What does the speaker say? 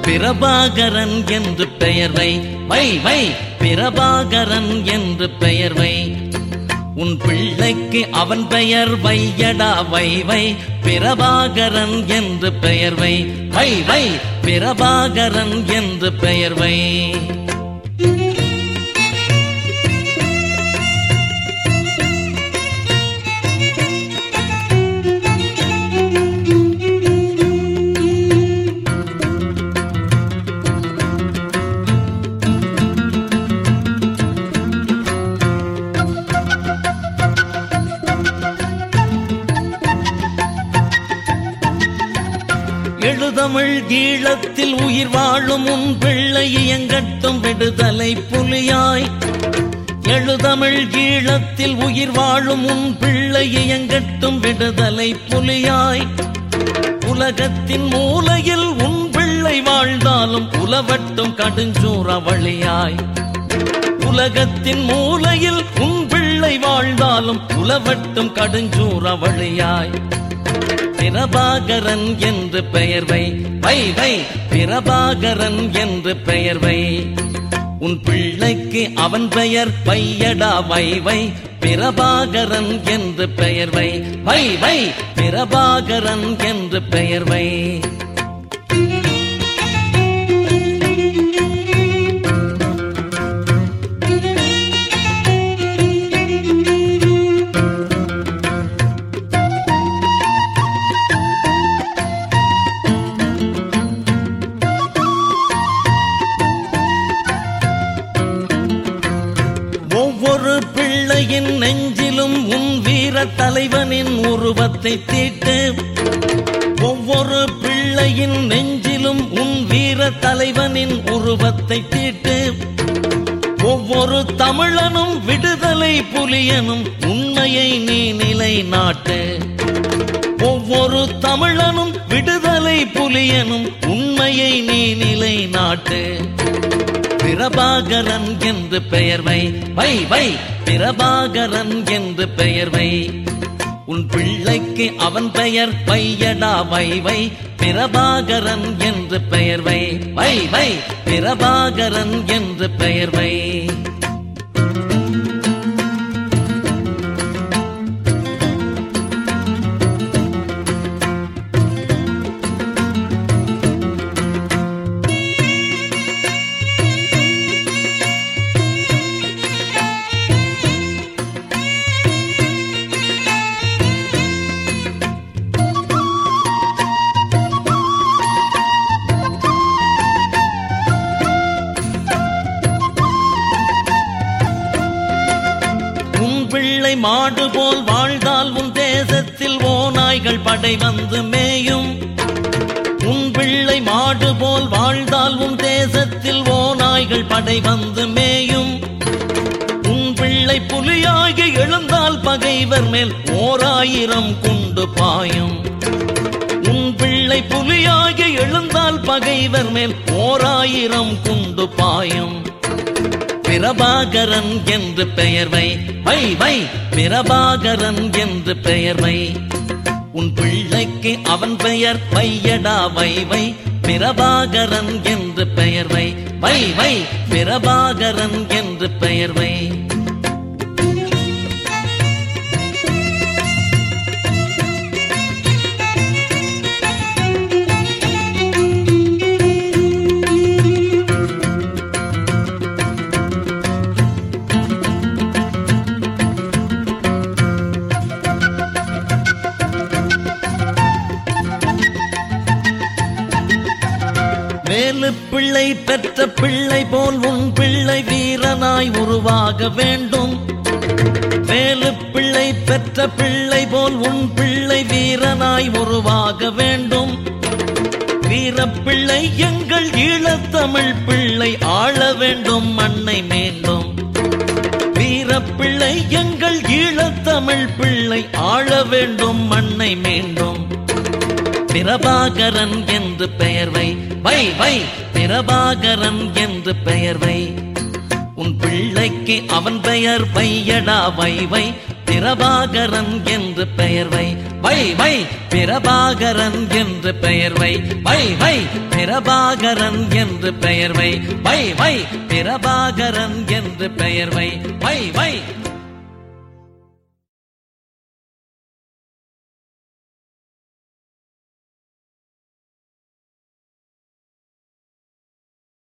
பிரபாகரன் என்று பெயர் வை வை வை பிரபாகரன் என்று பெயர் வை உன் பிள்ளைக்கு அவன் பெயர் வையடா வை வை பிரபாகரன் என்று பெயர் வை வை வை பிரபாகரன் என்று பெயர் வை எழுதமிழ் ஈழத்தில் உயிர் வாழும் உன் பிள்ளை இயங்கட்டும் விடுதலை புலியாய் எழுதமிழ் ஈழத்தில் உயிர் வாழும் உன் பிள்ளை இயங்கட்டும் விடுதலை புலியாய் உலகத்தின் மூலையில் உன் பிள்ளை வாழ்ந்தாலும் உலவட்டும் கடுஞ்சூறவழியாய் உலகத்தின் மூலையில் உன் பிள்ளை வாழ்ந்தாலும் உலவட்டும் கடுஞ்சூறவழியாய் பிரபாகரன் என்று பெயர் வை வை வை பிரபாகரன் என்று பெயர் வை உன் பிள்ளைக்கு அவன் பெயர் வையடா வை வை பிரபாகரன் என்று பெயர் வை வை வை பிரபாகரன் என்று பெயர் வை ஒவ்வொரு பிள்ளையின் நெஞ்சிலும் உன் வீர தலைவனின் உருவத்தை தீட்டு ஒவ்வொரு பிள்ளையின் நெஞ்சிலும் உன் வீர தலைவனின் உருவத்தை தீட்டு ஒவ்வொரு தமிழனும் விடுதலை புலியனும் உண்மையை நீ நிலை நாட்டு ஒவ்வொரு தமிழனும் விடுதலை புலியனும் உண்மையை நீ நிலை நாட்டு பிரபாகரன் என்று பெயர் வை வை வை பிரபாகரன் என்று பெயர் வை உன் பிள்ளைக்கு அவன் பெயர் வையடா வை வை பிரபாகரன் என்று பெயர் வை வை வை பிரபாகரன் என்று பெயர் வை உன் பிள்ளை மாடு போல் வாழ்ந்தால் உன் தேசத்தில் ஓநாய்கள் படை வந்து மேயும் உன் பிள்ளை மாடு போல் வாழ்ந்தால் உன் தேசத்தில் ஓநாய்கள் படை வந்து மேயும் உன் பிள்ளை புலியாகி எழுந்தால் பகைவர் மேல் ஓராயிரம் குண்டு பாயும் உன் பிள்ளை புலியாகி எழுந்தால் பகைவர் மேல் ஓராயிரம் குண்டு பாயும் பிரபாகரன் என்று பெயர் வை வை வை பிரபாகரன் என்று பெயர் வை உன் பிள்ளைக்கு அவன் பெயர் வையடா வை வை பிரபாகரன் என்று பெயர் வை வை வை பிரபாகரன் என்று பெயர் வை வேலு பிள்ளை பெற்ற பிள்ளை போல் உன் பிள்ளை வீரனாய் உருவாக வேண்டும் வேலு பிள்ளை பெற்ற பிள்ளை போல் உன் பிள்ளை வீரனாய் உருவாக வேண்டும் வீரப்பிள்ளை எங்கள் ஈழத்தமிழ் பிள்ளை ஆள வேண்டும் மண்ணை மீண்டும் வீரப்பிள்ளை எங்கள் ஈழத்தமிழ் பிள்ளை ஆள வேண்டும் மண்ணை மீண்டும் பிரபாகரன் என்று பெயர் வை வை வை பிரபாகரன் என்று பெயர் வை உன் பிள்ளைக்கு அவன் பெயர் வையடா வை வை பிரபாகரன் என்று பெயர் வை வை வை பிரபாகரன் என்று பெயர் வை வை வை பிரபாகரன் என்று பெயர் வை வை வை பிரபாகரன் என்று பெயர் வை வை வை